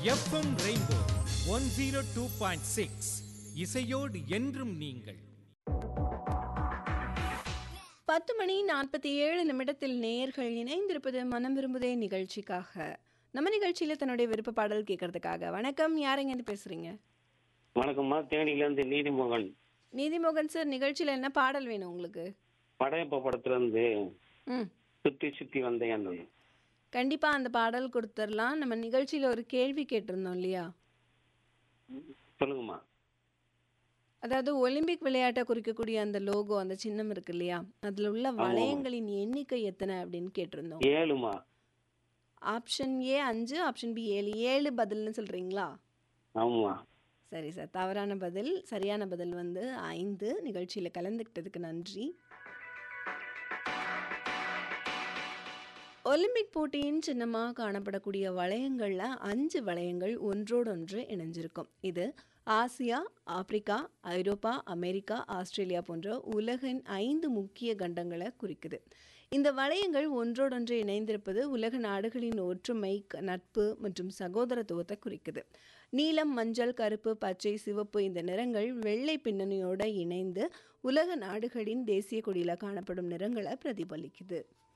FM rainbow one zero two point six இசையோடு என்றும் நீங்கள் பத்து மணி நாற்பத்தி ஏழு நிமிடத்தில் நேயர்கள் இணைந்திருப்பது மனம் விரும்புதே நிகழ்ச்சிக்காக நம்ம நிகழ்ச்சியில் தன்னுடைய விருப்ப பாடல் கேட்கறதுக்காக வணக்கம் யாருங்க இருந்து பேசுறீங்க வணக்கம்மா தேனியிலேருந்து நீதிமோகன் நீதிமோகன் சார் நிகழ்ச்சியில் என்ன பாடல் வேணும் உங்களுக்கு படையப்ப படத்துலேருந்து ம் சுற்றி சுற்றி வந்தேன் கண்டிப்பாக அந்த பாடல் கொடுத்துடலாம் நம்ம நிகழ்ச்சியில் ஒரு கேள்வி கேட்டிருந்தோம் இல்லையா சொல்லுங்கம்மா அதாவது ஒலிம்பிக் விளையாட்டை குறிக்கக்கூடிய அந்த லோகோ அந்த சின்னம் இருக்கு இல்லையா அதில் உள்ள வளையங்களின் எண்ணிக்கை எத்தனை அப்படின்னு கேட்டிருந்தோம் ஏழுமா ஆப்ஷன் ஏ அஞ்சு ஆப்ஷன் பி ஏழு ஏழு பதில்னு சொல்கிறீங்களா ஆமாம்மா சரி சார் தவறான பதில் சரியான பதில் வந்து ஐந்து நிகழ்ச்சியில் கலந்துக்கிட்டதுக்கு நன்றி ஒலிம்பிக் போட்டியின் சின்னமாக காணப்படக்கூடிய வளையங்களில் அஞ்சு வளையங்கள் ஒன்றோடொன்று இணைஞ்சிருக்கும் இது Asia Africa Europe America Australia போன்ற உலகின் ஐந்து முக்கிய கண்டங்களை குறிக்குது இந்த வளையங்கள் ஒன்றோடொன்று இணைந்திருப்பது உலக நாடுகளின் ஒற்றுமை க- நட்பு மற்றும் சகோதரத்துவத்தை குறிக்குது நீலம் மஞ்சள் கருப்பு பச்சை சிவப்பு இந்த நிறங்கள் வெள்ளை பின்னணியோட இணைந்து உலக நாடுகளின் தேசிய கொடியில் காணப்படும் நிறங்களை பிரதிபலிக்குது